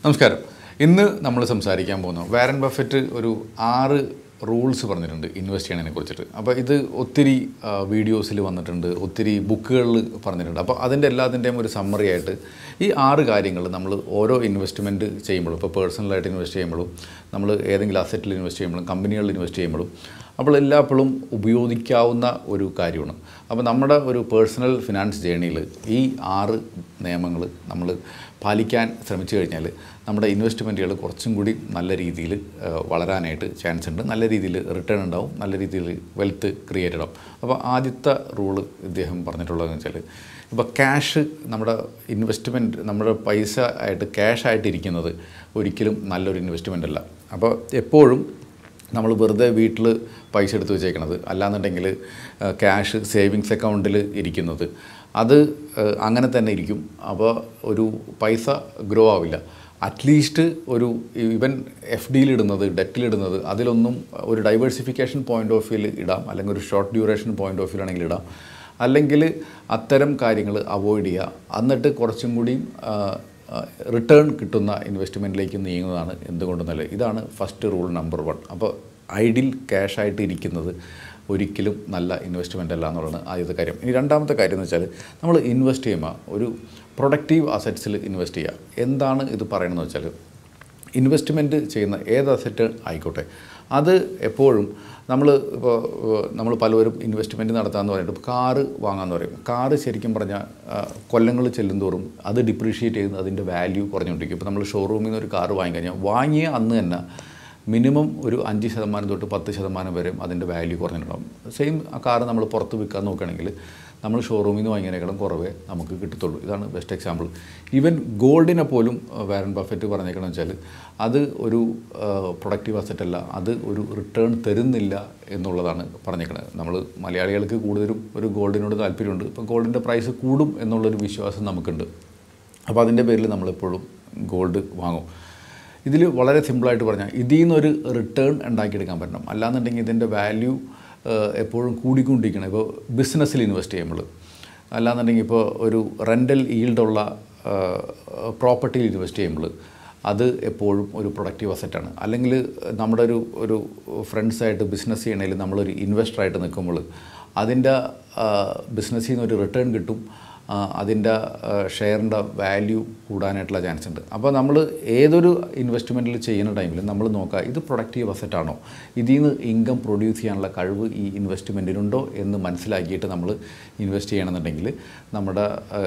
നമസ്കാരം ഇന്ന് നമ്മൾ സംസാരിക്കാൻ പോകുന്നു വാരൻ ബഫറ്റ് ഒരു ആറ് റൂൾസ് പറഞ്ഞിട്ടുണ്ട് ഇൻവെസ്റ്റ് ചെയ്യണതിനെ കുറിച്ചിട്ട് അപ്പോൾ ഇത് ഒത്തിരി വീഡിയോസിൽ വന്നിട്ടുണ്ട് ഒത്തിരി ബുക്കുകളിൽ പറഞ്ഞിട്ടുണ്ട് അപ്പോൾ അതിൻ്റെ എല്ലാത്തിൻ്റെയും ഒരു സമ്മറി ആയിട്ട് ഈ ആറ് കാര്യങ്ങൾ നമ്മൾ ഓരോ ഇൻവെസ്റ്റ്മെൻറ്റ് ചെയ്യുമ്പോഴും ഇപ്പോൾ പേഴ്സണലായിട്ട് ഇൻവെസ്റ്റ് ചെയ്യുമ്പോഴും നമ്മൾ ഏതെങ്കിലും അസറ്റിൽ ഇൻവെസ്റ്റ് ചെയ്യുമ്പോഴും കമ്പനികളിൽ ഇൻവെസ്റ്റ് ചെയ്യുമ്പോഴും അപ്പോൾ എല്ലായ്പ്പോഴും ഉപയോഗിക്കാവുന്ന ഒരു കാര്യമാണ് അപ്പോൾ നമ്മുടെ ഒരു പേഴ്സണൽ ഫിനാൻസ് ജേണിയിൽ ഈ ആറ് നിയമങ്ങൾ നമ്മൾ പാലിക്കാൻ ശ്രമിച്ചു കഴിഞ്ഞാൽ നമ്മുടെ ഇൻവെസ്റ്റ്മെൻറ്റുകൾ കുറച്ചും കൂടി നല്ല രീതിയിൽ വളരാനായിട്ട് ചാൻസ് ഉണ്ട് നല്ല രീതിയിൽ റിട്ടേൺ ഉണ്ടാവും നല്ല രീതിയിൽ വെൽത്ത് ക്രിയേറ്റഡ് ആവും അപ്പോൾ ആദ്യത്തെ റൂള് ഇദ്ദേഹം പറഞ്ഞിട്ടുള്ളതെന്ന് വെച്ചാൽ ഇപ്പോൾ ക്യാഷ് നമ്മുടെ ഇൻവെസ്റ്റ്മെൻറ്റ് നമ്മുടെ പൈസ ആയിട്ട് ക്യാഷ് ആയിട്ടിരിക്കുന്നത് ഒരിക്കലും നല്ലൊരു ഇൻവെസ്റ്റ്മെൻ്റ് അല്ല അപ്പോൾ എപ്പോഴും നമ്മൾ വെറുതെ വീട്ടിൽ പൈസ എടുത്ത് വെച്ചേക്കണത് അല്ലാന്നുണ്ടെങ്കിൽ ക്യാഷ് സേവിങ്സ് അക്കൗണ്ടിൽ ഇരിക്കുന്നത് അത് ഏഹ്, അങ്ങനെ തന്നെ ഇരിക്കും അപ്പോൾ ഒരു പൈസ ഗ്രോ ആവില്ല അറ്റ്ലീസ്റ്റ് ഒരു ഈവൻ എഫ് ഡിയിലിടുന്നത് ഡെറ്റിലിടുന്നത് അതിലൊന്നും ഒരു ഡൈവേഴ്സിഫിക്കേഷൻ പോയിൻ്റ് ഓഫ് വ്യൂവിൽ ഇടാം അല്ലെങ്കിൽ ഒരു ഷോർട്ട് ഡ്യൂറേഷൻ പോയിൻ്റ് ഓഫ് വ്യൂലാണെങ്കിൽ ഇടാം അല്ലെങ്കിൽ അത്തരം കാര്യങ്ങൾ അവോയ്ഡ് ചെയ്യുക എന്നിട്ട് കുറച്ചും കൂടിയും ആ, റിട്ടേൺ കിട്ടുന്ന ഇൻവെസ്റ്റ്മെൻറ്റിലേക്ക് നീങ്ങുന്നതാണ് എന്തുകൊണ്ടും നല്ലത് ഇതാണ് ഫസ്റ്റ് റൂൾ നമ്പർ വൺ അപ്പോൾ ഐഡിൽ ക്യാഷ് ആയിട്ട് ഇരിക്കുന്നത് ഒരിക്കലും നല്ല ഇൻവെസ്റ്റ്മെൻ്റ് അല്ല എന്നുള്ളതാണ് ആദ്യത്തെ കാര്യം ഇനി രണ്ടാമത്തെ കാര്യം എന്ന് വെച്ചാൽ നമ്മൾ ഇൻവെസ്റ്റ് ചെയ്യുമ്പോൾ ഒരു പ്രൊഡക്റ്റീവ് അസറ്റ്സിൽ ഇൻവെസ്റ്റ് ചെയ്യുക എന്താണ് ഇത് പറയണമെന്ന് വെച്ചാൽ ഇൻവെസ്റ്റ്മെൻറ്റ് ചെയ്യുന്ന ഏത് അസറ്റ് ആയിക്കോട്ടെ അത് എപ്പോഴും നമ്മൾ ഇപ്പോൾ നമ്മൾ പലവരും ഇൻവെസ്റ്റ്മെൻറ്റ് നടത്താമെന്ന് പറഞ്ഞിട്ട് ഇപ്പോൾ കാറ് വാങ്ങാമെന്ന് പറയും കാറ് ശരിക്കും പറഞ്ഞാൽ കൊല്ലങ്ങൾ ചെല്ലുന്തോറും അത് ഡിപ്രീഷിയേറ്റ് ചെയ്യുന്ന അതിൻ്റെ വാല്യൂ കുറഞ്ഞുകൊണ്ടിരിക്കും ഇപ്പോൾ നമ്മൾ ഷോറൂമിൽ നിന്ന് ഒരു കാറ് വാങ്ങിക്കഴിഞ്ഞാൽ വാങ്ങിയ അന്ന് തന്നെ മിനിമം ഒരു അഞ്ച് ശതമാനം തൊട്ട് പത്ത് ശതമാനം വരെ അതിൻ്റെ വാല്യൂ കുറഞ്ഞിട്ടുണ്ടാകും സെയിം ആ കാറ് നമ്മൾ പുറത്ത് വിൽക്കാൻ നോക്കുകയാണെങ്കിൽ നമ്മൾ ഷോറൂമിൽ നിന്ന് വാങ്ങിയതിനേക്കാളും കുറവേ നമുക്ക് കിട്ടത്തുള്ളൂ ഇതാണ് ബെസ്റ്റ് എക്സാമ്പിൾ ഈവൻ ഗോൾഡിനെ പോലും അഹ് വാരൻ ബഫറ്റ് പറഞ്ഞേക്കണം വെച്ചാൽ അത് ഒരു പ്രൊഡക്റ്റീവ് അസറ്റ് അല്ല അത് ഒരു റിട്ടേൺ തരുന്നില്ല എന്നുള്ളതാണ് പറഞ്ഞേക്കുന്നത് നമ്മൾ മലയാളികൾക്ക് കൂടുതലും ഒരു ഗോൾഡിനോട് താല്പര്യമുണ്ട് ഇപ്പോൾ ഗോൾഡിൻ്റെ പ്രൈസ് കൂടും എന്നുള്ളൊരു വിശ്വാസം നമുക്കുണ്ട് അപ്പോൾ അതിൻ്റെ പേരിൽ നമ്മളെപ്പോഴും ഗോൾഡ് വാങ്ങും ഇതിൽ വളരെ സിമ്പിളായിട്ട് പറഞ്ഞാൽ ഇതിൽ നിന്നൊരു റിട്ടേൺ ഉണ്ടാക്കിയെടുക്കാൻ പറ്റണം അല്ലാന്നുണ്ടെങ്കിൽ ഇതിൻ്റെ വാല്യൂ എപ്പോഴും കൂടിക്കൊണ്ടിരിക്കണം ഇപ്പോൾ ബിസിനസ്സിൽ ഇൻവെസ്റ്റ് ചെയ്യുമ്പോൾ അല്ലാന്നുണ്ടെങ്കിൽ ഇപ്പോൾ ഒരു റെൻ്റൽ ഈൽഡുള്ള പ്രോപ്പർട്ടിയിൽ ഇൻവെസ്റ്റ് ചെയ്യുമ്പോൾ അത് എപ്പോഴും ഒരു പ്രൊഡക്റ്റീവ് അസറ്റാണ് അല്ലെങ്കിൽ നമ്മുടെ ഒരു ഒരു ഫ്രണ്ട്സായിട്ട് ബിസിനസ് ചെയ്യണതിൽ നമ്മളൊരു ഇൻവെസ്റ്ററായിട്ട് നിൽക്കുമ്പോൾ അതിൻ്റെ ബിസിനസ്സിൽ നിന്ന് ഒരു റിട്ടേൺ കിട്ടും ആ, അതിൻ്റെ ഷെയറിൻ്റെ വാല്യൂ കൂടാനായിട്ടുള്ള ചാൻസ് ഉണ്ട് അപ്പോൾ നമ്മൾ ഏതൊരു ഇൻവെസ്റ്റ്മെൻറ്റിൽ ചെയ്യുന്ന ടൈമിൽ നമ്മൾ നോക്കുക ഇത് പ്രൊഡക്റ്റീവ് അസറ്റാണോ ഇതിൽ നിന്ന് ഇൻകം പ്രൊഡ്യൂസ് ചെയ്യാനുള്ള കഴിവ് ഈ ഇൻവെസ്റ്റ്മെൻറ്റിനുണ്ടോ എന്ന് മനസ്സിലാക്കിയിട്ട് നമ്മൾ ഇൻവെസ്റ്റ് ചെയ്യണമെന്നുണ്ടെങ്കിൽ നമ്മുടെ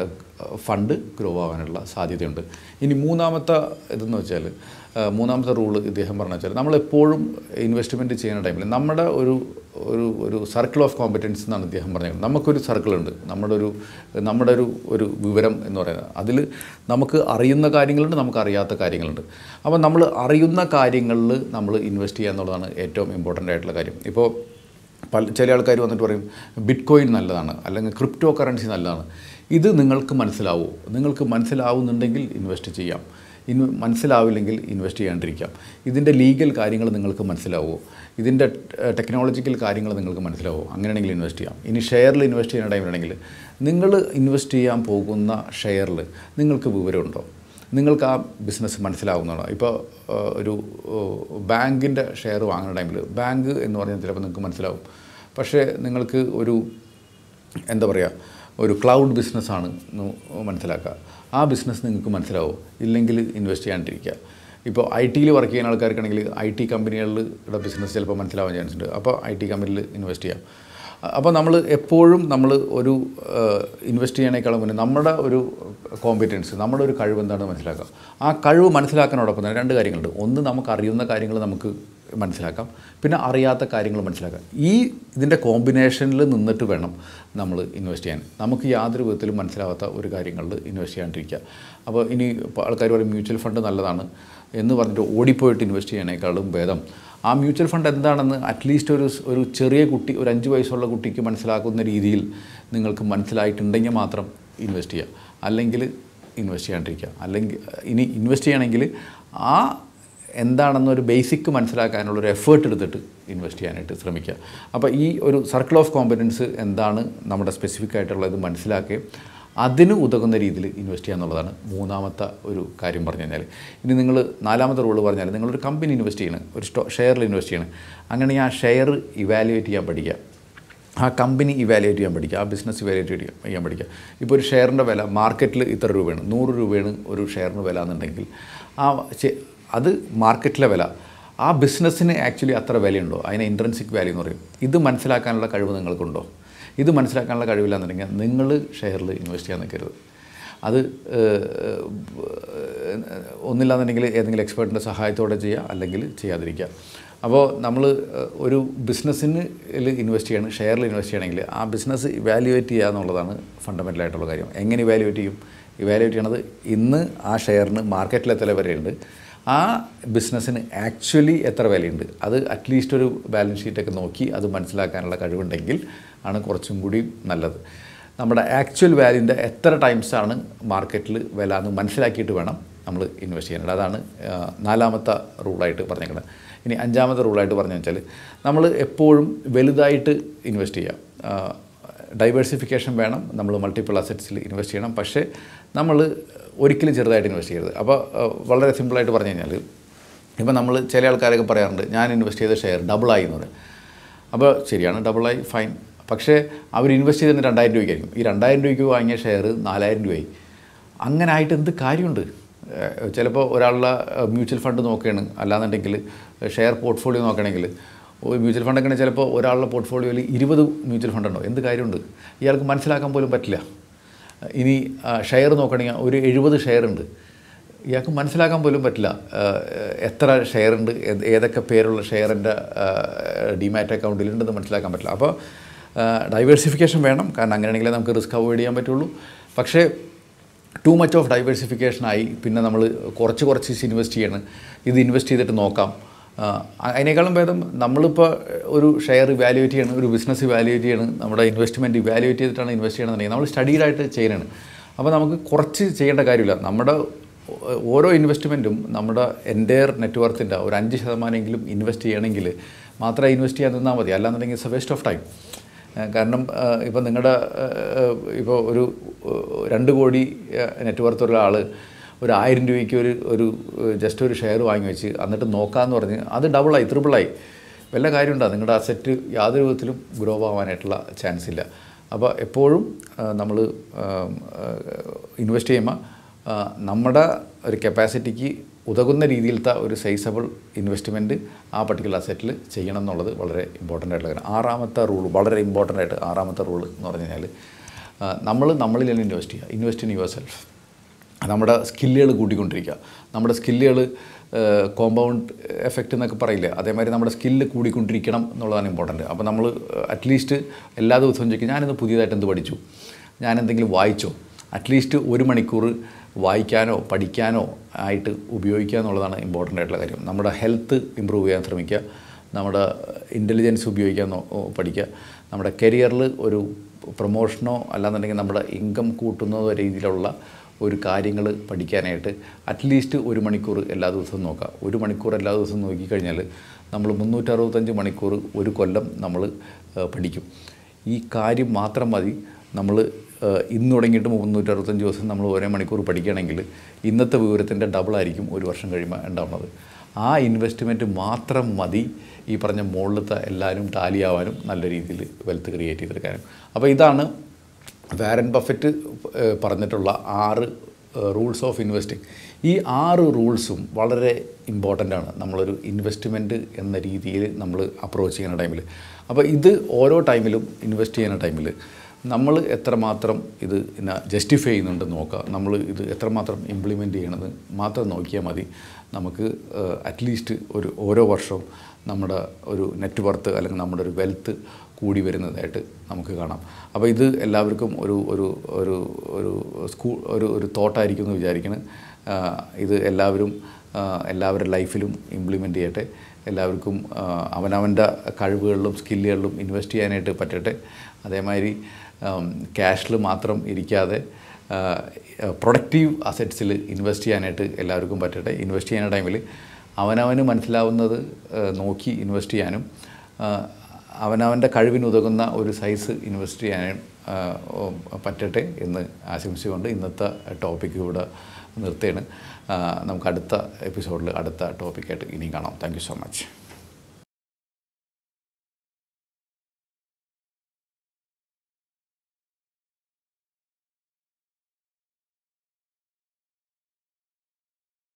ഫണ്ട് ഗ്രോ ആവാനുള്ള സാധ്യതയുണ്ട് ഇനി മൂന്നാമത്തെ ഇതെന്ന് വെച്ചാൽ ആ, മൂന്നാമത്തെ റൂള് ഇദ്ദേഹം പറഞ്ഞു വെച്ചാൽ നമ്മളെപ്പോഴും ഇൻവെസ്റ്റ്മെൻറ്റ് ചെയ്യുന്ന ടൈമിൽ നമ്മുടെ ഒരു ഒരു ഒരു സർക്കിൾ ഓഫ് കോമ്പറ്റൻസ് എന്നാണ് ഇദ്ദേഹം പറഞ്ഞത് നമുക്കൊരു സർക്കിളുണ്ട് നമ്മുടെ ഒരു നമ്മുടെ ഒരു ഒരു വിവരം എന്ന് പറയുന്നത് അതിൽ നമുക്ക് അറിയുന്ന കാര്യങ്ങളുണ്ട് നമുക്ക് അറിയാത്ത കാര്യങ്ങളുണ്ട് അപ്പോൾ നമ്മൾ അറിയുന്ന കാര്യങ്ങളിൽ നമ്മൾ ഇൻവെസ്റ്റ് ചെയ്യുക എന്നുള്ളതാണ് ഏറ്റവും ഇമ്പോർട്ടൻ്റ് ആയിട്ടുള്ള കാര്യം ഇപ്പോൾ പല ചില ആൾക്കാർ വന്നിട്ട് പറയും ബിറ്റ് കോയിൻ നല്ലതാണ് അല്ലെങ്കിൽ ക്രിപ്റ്റോ കറൻസി നല്ലതാണ് ഇത് നിങ്ങൾക്ക് മനസ്സിലാവുമോ നിങ്ങൾക്ക് മനസ്സിലാവുന്നുണ്ടെങ്കിൽ ഇൻവെസ്റ്റ് ചെയ്യാം ഇൻ മനസ്സിലാവില്ലെങ്കിൽ ഇൻവെസ്റ്റ് ചെയ്യാണ്ടിരിക്കാം ഇതിൻ്റെ ലീഗൽ കാര്യങ്ങൾ നിങ്ങൾക്ക് മനസ്സിലാവുമോ ഇതിൻ്റെ ടെക്നോളജിക്കൽ കാര്യങ്ങൾ നിങ്ങൾക്ക് മനസ്സിലാവുമോ അങ്ങനെയാണെങ്കിൽ ഇൻവെസ്റ്റ് ചെയ്യാം ഇനി ഷെയറിൽ ഇൻവെസ്റ്റ് ചെയ്യുന്ന ടൈമിലാണെങ്കിൽ നിങ്ങൾ ഇൻവെസ്റ്റ് ചെയ്യാൻ പോകുന്ന ഷെയറിൽ നിങ്ങൾക്ക് വിവരമുണ്ടോ നിങ്ങൾക്ക് ആ ബിസിനസ് മനസ്സിലാവുന്നതാണോ ഇപ്പോൾ ആ, ഒരു ബാങ്കിൻ്റെ ഷെയർ വാങ്ങുന്ന ടൈമിൽ ബാങ്ക് എന്ന് പറഞ്ഞാൽ ചിലപ്പോൾ നിങ്ങൾക്ക് മനസ്സിലാവും പക്ഷേ നിങ്ങൾക്ക് ഒരു എന്താ പറയുക ഒരു ക്ലൗഡ് ബിസിനസ്സാണ് എന്ന് മനസ്സിലാക്കുക ആ ബിസിനസ് നിങ്ങൾക്ക് മനസ്സിലാവും ഇല്ലെങ്കിൽ ഇൻവെസ്റ്റ് ചെയ്യാണ്ടിരിക്കുക ഇപ്പോൾ ഐ ടിയിൽ വർക്ക് ചെയ്യുന്ന ആൾക്കാർക്കാണെങ്കിൽ ഐ ടി കമ്പനികളുടെ ബിസിനസ് ചിലപ്പോൾ മനസ്സിലാവാൻ ചാൻസ് ഉണ്ട് അപ്പോൾ ഐ ടി കമ്പനിയിൽ ഇൻവെസ്റ്റ് ചെയ്യാം അപ്പോൾ നമ്മൾ എപ്പോഴും നമ്മൾ ഒരു ഇൻവെസ്റ്റ് ചെയ്യണേക്കാളും മുന്നേ നമ്മുടെ ഒരു കോമ്പറ്റൻസ് നമ്മുടെ ഒരു കഴിവ് എന്താണെന്ന് മനസ്സിലാക്കാം ആ കഴിവ് മനസ്സിലാക്കാനോടൊപ്പം തന്നെ രണ്ട് കാര്യങ്ങളുണ്ട് ഒന്ന് നമുക്ക് അറിയുന്ന കാര്യങ്ങൾ നമുക്ക് മനസ്സിലാക്കാം പിന്നെ അറിയാത്ത കാര്യങ്ങൾ മനസ്സിലാക്കാം ഈ ഇതിൻ്റെ കോമ്പിനേഷനിൽ നിന്നിട്ട് വേണം നമ്മൾ ഇൻവെസ്റ്റ് ചെയ്യാൻ നമുക്ക് യാതൊരു വിധത്തിലും മനസ്സിലാവാത്ത ഒരു കാര്യങ്ങളിൽ ഇൻവെസ്റ്റ് ചെയ്യാണ്ടിരിക്കുക അപ്പോൾ ഇനി ഇപ്പോൾ ആൾക്കാർ പറയും മ്യൂച്വൽ ഫണ്ട് നല്ലതാണ് എന്ന് പറഞ്ഞിട്ട് ഓടിപ്പോയിട്ട് ഇൻവെസ്റ്റ് ചെയ്യണേക്കാളും ഭേദം ആ മ്യൂച്വൽ ഫണ്ട് എന്താണെന്ന് അറ്റ്ലീസ്റ്റ് ഒരു ഒരു ചെറിയ കുട്ടി ഒരു അഞ്ച് വയസ്സുള്ള കുട്ടിക്ക് മനസ്സിലാക്കുന്ന രീതിയിൽ നിങ്ങൾക്ക് മനസ്സിലായിട്ടുണ്ടെങ്കിൽ മാത്രം ഇൻവെസ്റ്റ് ചെയ്യുക അല്ലെങ്കിൽ ഇൻവെസ്റ്റ് ചെയ്യാണ്ടിരിക്കുക അല്ലെങ്കിൽ ഇനി ഇൻവെസ്റ്റ് ചെയ്യണമെങ്കിൽ ആ എന്താണെന്നൊരു ബേസിക് മനസ്സിലാക്കാനുള്ളൊരു എഫേർട്ട് എടുത്തിട്ട് ഇൻവെസ്റ്റ് ചെയ്യാനായിട്ട് ശ്രമിക്കുക അപ്പോൾ ഈ ഒരു സർക്കിൾ ഓഫ് കോമ്പറ്റൻസ് എന്താണ് നമ്മുടെ സ്പെസിഫിക് ആയിട്ടുള്ളത് മനസ്സിലാക്കി അതിന് ഉതകുന്ന രീതിയിൽ ഇൻവെസ്റ്റ് ചെയ്യുക എന്നുള്ളതാണ് മൂന്നാമത്തെ ഒരു കാര്യം പറഞ്ഞു കഴിഞ്ഞാൽ ഇനി നിങ്ങൾ നാലാമത്തെ റൂൾ പറഞ്ഞാൽ നിങ്ങളൊരു കമ്പനി ഇൻവെസ്റ്റ് ചെയ്യണം ഒരു സ്റ്റോ ഷെയറിൽ ഇൻവെസ്റ്റ് ചെയ്യണം അങ്ങനെ ആ ഷെയർ ഇവാലുവേറ്റ് ചെയ്യാൻ പഠിക്കുക ആ കമ്പനി ഇവാലുവേറ്റ് ചെയ്യാൻ പഠിക്കുക ആ ബിസിനസ് ഇവാലുവേറ്റ് ചെയ്യാൻ പഠിക്കുക ഇപ്പോൾ ഒരു ഷെയറിൻ്റെ വില മാർക്കറ്റിൽ ഇത്ര രൂപയാണ് നൂറ് രൂപയാണ് ഒരു ഷെയറിന് വില എന്നുണ്ടെങ്കിൽ ആ ചെ- അത് മാർക്കറ്റിലെ വില ആ ബിസിനസ്സിന് ആക്ച്വലി അത്ര വിലയുണ്ടോ അതിനെ ഇൻട്രൻസിക് വാല്യൂ എന്ന് പറയും ഇത് മനസ്സിലാക്കാനുള്ള കഴിവ് നിങ്ങൾക്കുണ്ടോ ഇത് മനസ്സിലാക്കാനുള്ള കഴിവില്ലാന്നുണ്ടെങ്കിൽ നിങ്ങൾ ഷെയറിൽ ഇൻവെസ്റ്റ് ചെയ്യാൻ നിൽക്കരുത് അത് ഏഹ്, ഒന്നില്ലാന്നുണ്ടെങ്കിൽ ഏതെങ്കിലും എക്സ്പേർട്ടിൻ്റെ സഹായത്തോടെ ചെയ്യുക അല്ലെങ്കിൽ ചെയ്യാതിരിക്കുക അപ്പോൾ നമ്മൾ ഒരു ബിസിനസ്സിന് ഇൻവെസ്റ്റ് ചെയ്യണം ഷെയറിൽ ഇൻവെസ്റ്റ് ചെയ്യണമെങ്കിൽ ആ ബിസിനസ് ഇവാലുവേറ്റ് ചെയ്യുക എന്നുള്ളതാണ് ഫണ്ടമെൻ്റൽ ആയിട്ടുള്ള കാര്യം എങ്ങനെ ഇവാലുവേറ്റ് ചെയ്യും ഇവാലുവേറ്റ് ചെയ്യണത് ഇന്ന് ആ ഷെയറിന് മാർക്കറ്റിൽ എത്ര വിലയുണ്ട് ആ ബിസിനസ്സിന് ആക്ച്വലി എത്ര വിലയുണ്ട് അത് അറ്റ്ലീസ്റ്റ് ഒരു ബാലൻസ് ഷീറ്റൊക്കെ നോക്കി അത് മനസ്സിലാക്കാനുള്ള കഴിവുണ്ടെങ്കിൽ ആണ് കുറച്ചും കൂടി നല്ലത് നമ്മുടെ ആക്ച്വൽ വാല്യൂൻ്റെ എത്ര ടൈംസാണ് മാർക്കറ്റിൽ വില എന്ന് മനസ്സിലാക്കിയിട്ട് വേണം നമ്മൾ ഇൻവെസ്റ്റ് ചെയ്യേണ്ടത് അതാണ് ആ, നാലാമത്തെ റൂളായിട്ട് പറഞ്ഞേക്കുന്നത് ഇനി അഞ്ചാമത്തെ റൂളായിട്ട് പറഞ്ഞു വെച്ചാൽ നമ്മൾ എപ്പോഴും വലുതായിട്ട് ഇൻവെസ്റ്റ് ചെയ്യുക ഡൈവേഴ്സിഫിക്കേഷൻ വേണം നമ്മൾ മൾട്ടിപ്പിൾ അസറ്റ്സിൽ ഇൻവെസ്റ്റ് ചെയ്യണം പക്ഷേ നമ്മൾ ഒരിക്കലും ചെറുതായിട്ട് ഇൻവെസ്റ്റ് ചെയ്യരുത് അപ്പോൾ ആ, വളരെ സിമ്പിളായിട്ട് പറഞ്ഞു കഴിഞ്ഞാൽ ഇപ്പോൾ നമ്മൾ ചില ആൾക്കാരൊക്കെ പറയാറുണ്ട് ഞാൻ ഇൻവെസ്റ്റ് ചെയ്ത ഷെയർ ഡബിളായി എന്ന് പറയും അപ്പോൾ ശരിയാണ് ഡബിളായി ഫൈൻ പക്ഷേ അവർ ഇൻവെസ്റ്റ് ചെയ്തതിന് രണ്ടായിരം രൂപയ്ക്കായിരിക്കും ഈ രണ്ടായിരം രൂപയ്ക്ക് വാങ്ങിയ ഷെയർ നാലായിരം രൂപയായി അങ്ങനെ ആയിട്ട് എന്ത് കാര്യമുണ്ട് ഏഹ് ചിലപ്പോൾ ഒരാളുടെ മ്യൂച്വൽ ഫണ്ട് നോക്കുകയാണ് അല്ലാന്നുണ്ടെങ്കിൽ ഷെയർ പോർട്ട്ഫോളിയോ നോക്കുകയാണെങ്കിൽ ഒരു മ്യൂച്വൽ ഫണ്ടൊക്കെ ചിലപ്പോൾ ഒരാളുടെ പോർട്ട്ഫോളിയോയിൽ ഇരുപത് മ്യൂച്വൽ ഫണ്ടുണ്ടോ എന്ത് കാര്യമുണ്ട് ഇയാൾക്ക് മനസ്സിലാക്കാൻ പോലും പറ്റില്ല ഇനി ഷെയർ നോക്കണമെങ്കിൽ ഒരു എഴുപത് ഷെയർ ഉണ്ട് ഇയാൾക്ക് മനസ്സിലാക്കാൻ പോലും പറ്റില്ല ആഹ് എത്ര ഷെയർ ഉണ്ട് ഏത് ഏതൊക്കെ പേരുള്ള ഷെയറിൻ്റെ ഡിമാറ്റ് അക്കൗണ്ടിലുണ്ടെന്ന് മനസ്സിലാക്കാൻ പറ്റില്ല അപ്പോൾ ഡൈവേഴ്സിഫിക്കേഷൻ വേണം കാരണം അങ്ങനെയാണെങ്കിലേ നമുക്ക് റിസ്ക് അവോയ്ഡ് ചെയ്യാൻ പറ്റുള്ളൂ പക്ഷേ ടു മച്ച് ഓഫ് ഡൈവേഴ്സിഫിക്കേഷനായി പിന്നെ നമ്മൾ കുറച്ച് കുറച്ച് ഇൻവെസ്റ്റ് ചെയ്യണം ഇത് ഇൻവെസ്റ്റ് ചെയ്തിട്ട് നോക്കാം ആ, അതിനേക്കാളും ഭേദം നമ്മളിപ്പോൾ ഒരു ഷെയർ ഇവാലുവേറ്റ് ചെയ്യണം ഒരു ബിസിനസ് ഇവാലുവേറ്റ് ചെയ്യണം നമ്മുടെ ഇൻവെസ്റ്റ്മെൻറ്റ് ഇവാലുവേറ്റ് ചെയ്തിട്ടാണ് ഇൻവെസ്റ്റ് ചെയ്യണമെന്നുണ്ടെങ്കിൽ നമ്മൾ സ്റ്റഡീഡായിട്ട് ചെയ്യണം അപ്പോൾ നമുക്ക് കുറച്ച് ചെയ്യേണ്ട കാര്യമില്ല നമ്മുടെ ഓ- ഓരോ ഇൻവെസ്റ്റ്മെൻറ്റും നമ്മുടെ എൻ്റയർ നെറ്റ്വർത്തിൻ്റെ ഒരു അഞ്ച് ശതമാനമെങ്കിലും ഇൻവെസ്റ്റ് ചെയ്യണമെങ്കിൽ മാത്രമേ ഇൻവെസ്റ്റ് ചെയ്യാൻ നിന്നാൽ മതി അല്ലാന്നുണ്ടെങ്കിൽ it's a waste of time ഏഹ് കാരണം ഇപ്പോൾ നിങ്ങളുടെ ഇപ്പോൾ ഒരു ഏഹ് രണ്ട് കോടി നെറ്റ്വർത്ത് ഉള്ള ആൾ ഒരു ആയിരം രൂപയ്ക്ക് ഒരു ഒരു ജസ്റ്റ് ഒരു ഷെയർ വാങ്ങി വെച്ച് എന്നിട്ട് നോക്കാമെന്ന് പറഞ്ഞ് അത് ഡബിളായി ത്രിബിളായി വല്ല കാര്യമുണ്ടോ നിങ്ങളുടെ അസറ്റ് യാതൊരു വിധത്തിലും ഗ്രോ ആവാനായിട്ടുള്ള ചാൻസ് ഇല്ല അപ്പോൾ എപ്പോഴും നമ്മൾ ഇൻവെസ്റ്റ് ചെയ്യുമ്പോൾ ആ, നമ്മുടെ ഒരു കപ്പാസിറ്റിക്ക് ഉതകുന്ന രീതിയിലത്തെ ഒരു സൈസബിൾ ഇൻവെസ്റ്റ്മെൻറ്റ് ആ പർട്ടിക്കുലർ അസറ്റിൽ ചെയ്യണം എന്നുള്ളത് വളരെ ഇമ്പോർട്ടൻ്റ് ആയിട്ടുള്ള കാര്യം ആറാമത്തെ റൂൾ വളരെ ഇമ്പോർട്ടൻ്റ് ആയിട്ട് ആറാമത്തെ റൂൾ എന്ന് പറഞ്ഞു കഴിഞ്ഞാൽ നമ്മൾ നമ്മളിൽ തന്നെ ഇൻവെസ്റ്റ് ചെയ്യുക ഇൻവെസ്റ്റ് ഇൻ യുവർ സെൽഫ് നമ്മുടെ സ്കില്ലുകൾ കൂട്ടിക്കൊണ്ടിരിക്കുക നമ്മുടെ സ്കില്ലുകൾ കോമ്പൗണ്ട് എഫക്റ്റ് എന്നൊക്കെ പറയില്ലേ അതേമാതിരി നമ്മുടെ സ്കില്ല് കൂടിക്കൊണ്ടിരിക്കണം എന്നുള്ളതാണ് ഇമ്പോർട്ടൻറ്റ് അപ്പോൾ നമ്മൾ അറ്റ്ലീസ്റ്റ് എല്ലാ ദിവസവും ചോദിക്കും ഞാനിന്ന് പുതിയതായിട്ട് എന്ത് പഠിച്ചു ഞാൻ എന്തെങ്കിലും വായിച്ചോ അറ്റ്ലീസ്റ്റ് ഒരു മണിക്കൂർ വായിക്കാനോ പഠിക്കാനോ ആയിട്ട് ഉപയോഗിക്കുക എന്നുള്ളതാണ് ഇമ്പോർട്ടൻ്റ് ആയിട്ടുള്ള കാര്യം നമ്മുടെ ഹെൽത്ത് ഇമ്പ്രൂവ് ചെയ്യാൻ ശ്രമിക്കുക നമ്മുടെ ഇൻ്റലിജൻസ് ഉപയോഗിക്കാൻ നോ- പഠിക്കുക നമ്മുടെ കരിയറിൽ ഒരു പ്രൊമോഷനോ അല്ലാന്നുണ്ടെങ്കിൽ നമ്മുടെ ഇൻകം കൂട്ടുന്നതോ രീതിയിലുള്ള ഒരു കാര്യങ്ങൾ പഠിക്കാനായിട്ട് അറ്റ്ലീസ്റ്റ് ഒരു മണിക്കൂർ എല്ലാ ദിവസവും നോക്കുക ഒരു മണിക്കൂർ എല്ലാ ദിവസവും നോക്കിക്കഴിഞ്ഞാൽ നമ്മൾ മുന്നൂറ്ററുപത്തഞ്ച് മണിക്കൂർ ഒരു കൊല്ലം നമ്മൾ ഏഹ്, പഠിക്കും ഈ കാര്യം മാത്രം മതി നമ്മൾ ഏഹ്, ഇന്ന് തുടങ്ങിയിട്ട് മുന്നൂറ്ററുപത്തഞ്ച് ദിവസം നമ്മൾ ഒരേ മണിക്കൂർ പഠിക്കുകയാണെങ്കിൽ ഇന്നത്തെ വിവരത്തിൻ്റെ ഡബിളായിരിക്കും ഒരു വർഷം കഴിയുമ്പോൾ ഉണ്ടാവുന്നത് ആ ഇൻവെസ്റ്റ്മെൻറ്റ് മാത്രം മതി ഈ പറഞ്ഞ മുകളിലത്തെ എല്ലാവരും ടാലിയാവാനും നല്ല രീതിയിൽ വെൽത്ത് ക്രിയേറ്റ് ചെയ്തെടുക്കാനും അപ്പോൾ ഇതാണ് വാരൻ ബഫറ്റ് ഏഹ്, പറഞ്ഞിട്ടുള്ള ആറ് റൂൾസ് ഓഫ് ഇൻവെസ്റ്റിംഗ് ഈ ആറ് റൂൾസും വളരെ ഇമ്പോർട്ടൻ്റ് ആണ് നമ്മളൊരു ഇൻവെസ്റ്റ്മെൻറ്റ് എന്ന രീതിയിൽ നമ്മൾ അപ്രോച്ച് ചെയ്യുന്ന ടൈമിൽ അപ്പോൾ ഇത് ഓരോ ടൈമിലും ഇൻവെസ്റ്റ് ചെയ്യുന്ന ടൈമിൽ നമ്മൾ എത്രമാത്രം ഇത് ജസ്റ്റിഫൈ ചെയ്യുന്നുണ്ടെന്ന് നോക്കുക നമ്മൾ ഇത് എത്രമാത്രം ഇംപ്ലിമെൻറ്റ് ചെയ്യണമെന്ന് മാത്രം നോക്കിയാൽ മതി നമുക്ക് അറ്റ്ലീസ്റ്റ് ഒരു ഓരോ വർഷവും നമ്മുടെ ഒരു നെറ്റ് വർത്ത് അല്ലെങ്കിൽ നമ്മുടെ ഒരു വെൽത്ത് കൂടി വരുന്നതായിട്ട് നമുക്ക് കാണാം അപ്പോൾ ഇത് എല്ലാവർക്കും ഒരു ഒരു ഒരു ഒരു സ്കൂൾ ഒരു ഒരു തോട്ടായിരിക്കും എന്ന് വിചാരിക്കണം ആ, ഇത് എല്ലാവരും ആ, എല്ലാവരുടെ ലൈഫിലും ഇംപ്ലിമെൻ്റ് ചെയ്യട്ടെ എല്ലാവർക്കും ആ, അവനവൻ്റെ കഴിവുകളിലും സ്കില്ലുകളിലും ഇൻവെസ്റ്റ് ചെയ്യാനായിട്ട് പറ്റട്ടെ അതേമാതിരി ക്യാഷിൽ മാത്രം ഇരിക്കാതെ പ്രൊഡക്റ്റീവ് അസറ്റ്സിൽ ഇൻവെസ്റ്റ് ചെയ്യാനായിട്ട് എല്ലാവർക്കും പറ്റട്ടെ ഇൻവെസ്റ്റ് ചെയ്യുന്ന ടൈമിൽ അവനവന് മനസ്സിലാവുന്നത് ആ, നോക്കി ഇൻവെസ്റ്റ് ചെയ്യാനും ആ, അവനവൻ്റെ കഴിവിന് ഉതകുന്ന ഒരു സൈസ് ഇൻവെസ്റ്റ് ചെയ്യാനും ആ, ഓ, പറ്റട്ടെ എന്ന് ആശംസിച്ചുകൊണ്ട് ഇന്നത്തെ ടോപ്പിക്ക് ഇവിടെ നിർത്തുകയാണ് ആ, നമുക്ക് അടുത്ത എപ്പിസോഡിൽ അടുത്ത ടോപ്പിക്കായിട്ട് ഇനിയും കാണാം താങ്ക് യു സോ മച്ച്